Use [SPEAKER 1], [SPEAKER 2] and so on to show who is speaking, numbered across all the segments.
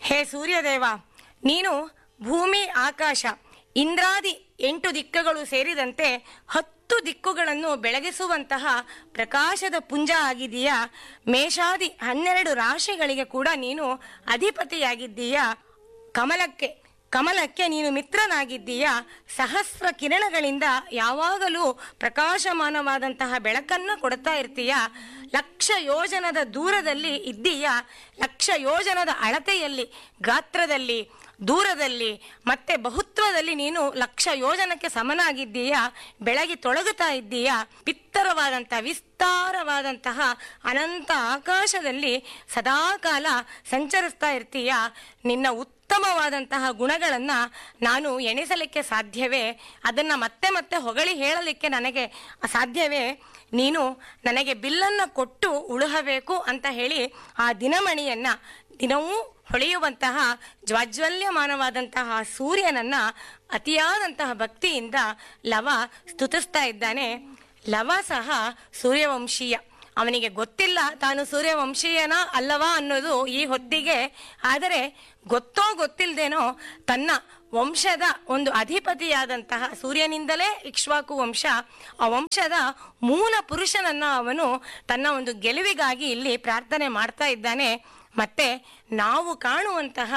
[SPEAKER 1] ಹೇ ಸೂರ್ಯದೇವ ನೀನು ಭೂಮಿ ಆಕಾಶ ಇಂದ್ರಾದಿ ಎಂಟು ದಿಕ್ಕುಗಳು ಸೇರಿದಂತೆ ಹತ್ತು ದಿಕ್ಕುಗಳನ್ನು ಬೆಳಗಿಸುವಂತಹ ಪ್ರಕಾಶದ ಪುಂಜ ಆಗಿದೀಯಾ ಮೇಷಾದಿ ಹನ್ನೆರಡು ರಾಶಿಗಳಿಗೆ ಕೂಡ ನೀನು ಅಧಿಪತಿಯಾಗಿದ್ದೀಯಾ ಕಮಲಕ್ಕೆ ಕಮಲಕ್ಕೆ ನೀನು ಮಿತ್ರನಾಗಿದ್ದೀಯಾ ಸಹಸ್ರ ಕಿರಣಗಳಿಂದ ಯಾವಾಗಲೂ ಪ್ರಕಾಶಮಾನವಾದಂತಹ ಬೆಳಕನ್ನು ಕೊಡ್ತಾ ಇರ್ತೀಯ ಲಕ್ಷ ಯೋಜನದ ದೂರದಲ್ಲಿ ಇದ್ದೀಯಾ ಲಕ್ಷ ಯೋಜನದ ಅಳತೆಯಲ್ಲಿ ಗಾತ್ರದಲ್ಲಿ ದೂರದಲ್ಲಿ ಮತ್ತೆ ಬಹುತ್ವದಲ್ಲಿ ನೀನು ಲಕ್ಷ ಯೋಜನಕ್ಕೆ ಸಮನಾಗಿದ್ದೀಯಾ ಬೆಳಗಿ ತೊಳಗುತ್ತಾ ಇದ್ದೀಯಾ ಬಿತ್ತರವಾದಂಥ ವಿಸ್ತಾರವಾದಂತಹ ಅನಂತ ಆಕಾಶದಲ್ಲಿ ಸದಾಕಾಲ ಸಂಚರಿಸ್ತಾ ಇರ್ತೀಯಾ ನಿನ್ನ ಉತ್ತಮವಾದಂತಹ ಗುಣಗಳನ್ನ ನಾನು ಎಣಿಸಲಿಕ್ಕೆ ಸಾಧ್ಯವೇ ಅದನ್ನ ಮತ್ತೆ ಮತ್ತೆ ಹೊಗಳಿ ಹೇಳಲಿಕ್ಕೆ ನನಗೆ ಸಾಧ್ಯವೇ ನೀನು ನನಗೆ ಬಿಲ್ಲನ್ನ ಕೊಟ್ಟು ಉಳುಹಬೇಕು ಅಂತ ಹೇಳಿ ಆ ದಿನಮಣಿಯನ್ನ ದಿನವೂ ಹೊಳೆಯುವಂತಹ ಜ್ವಾಜ್ವಲ್ಯಮಾನವಾದಂತಹ ಸೂರ್ಯನನ್ನ ಅತಿಯಾದಂತಹ ಭಕ್ತಿಯಿಂದ ಲವ ಸ್ತುತಿಸ್ತಾ ಇದ್ದಾನೆ ಲವ ಸಹ ಸೂರ್ಯವಂಶೀಯ ಅವನಿಗೆ ಗೊತ್ತಿಲ್ಲ ತಾನು ಸೂರ್ಯವಂಶೀಯನ ಅಲ್ಲವಾ ಅನ್ನೋದು ಈ ಹೊತ್ತಿಗೆ ಆದರೆ ಗೊತ್ತೋ ಗೊತ್ತಿಲ್ಲದೇನೋ ತನ್ನ ವಂಶದ ಒಂದು ಅಧಿಪತಿಯಾದಂತಹ ಸೂರ್ಯನಿಂದಲೇ ಇಕ್ಷ್ವಾಕು ವಂಶ ಆ ವಂಶದ ಮೂಲ ಪುರುಷನನ್ನ ಅವನು ತನ್ನ ಒಂದು ಗೆಲುವಿಗಾಗಿ ಇಲ್ಲಿ ಪ್ರಾರ್ಥನೆ ಮಾಡ್ತಾ ಇದ್ದಾನೆ ಮತ್ತೆ ನಾವು ಕಾಣುವಂತಹ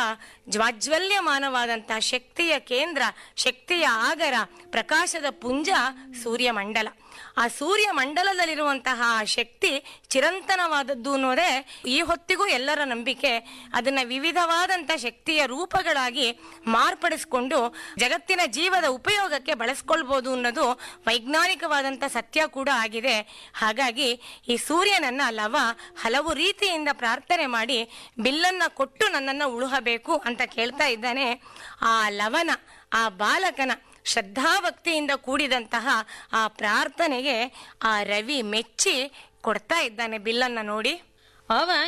[SPEAKER 1] ಜ್ವಾಜ್ವಲ್ಯಮಾನವಾದಂತಹ ಶಕ್ತಿಯ ಕೇಂದ್ರ ಶಕ್ತಿಯ ಆಗರ ಪ್ರಕಾಶದ ಪುಂಜ ಸೂರ್ಯಮಂಡಲ ಆ ಸೂರ್ಯ ಮಂಡಲದಲ್ಲಿರುವಂತಹ ಆ ಶಕ್ತಿ ಚಿರಂತನವಾದದ್ದು ಅನ್ನೋದೇ ಈ ಹೊತ್ತಿಗೂ ಎಲ್ಲರ ನಂಬಿಕೆ ಅದನ್ನ ವಿವಿಧವಾದಂತಹ ಶಕ್ತಿಯ ರೂಪಗಳಾಗಿ ಮಾರ್ಪಡಿಸಿಕೊಂಡು ಜಗತ್ತಿನ ಜೀವದ ಉಪಯೋಗಕ್ಕೆ ಬಳಸ್ಕೊಳ್ಬಹುದು ಅನ್ನೋದು ವೈಜ್ಞಾನಿಕವಾದಂಥ ಸತ್ಯ ಕೂಡ ಆಗಿದೆ ಹಾಗಾಗಿ ಈ ಸೂರ್ಯನನ್ನ ಲವ ಹಲವು ರೀತಿಯಿಂದ ಪ್ರಾರ್ಥನೆ ಮಾಡಿ ಬಿಲ್ಲನ್ನ ಕೊಟ್ಟು ನನ್ನನ್ನ ಉಳುಹಬೇಕು ಅಂತ ಕೇಳ್ತಾ ಇದ್ದಾನೆ ಆ ಲವನ ಆ ಬಾಲಕನ ಶ್ರದ್ಧಾಭಕ್ತಿಯಿಂದ ಕೂಡಿದಂತಹ ಆ ಪ್ರಾರ್ಥನೆಗೆ ಆ ರವಿ ಮೆಚ್ಚಿ ಕೊಡ್ತಾ ಇದ್ದಾನೆ ಬಿಲ್ಲನ್ನ ನೋಡಿ
[SPEAKER 2] ಅವ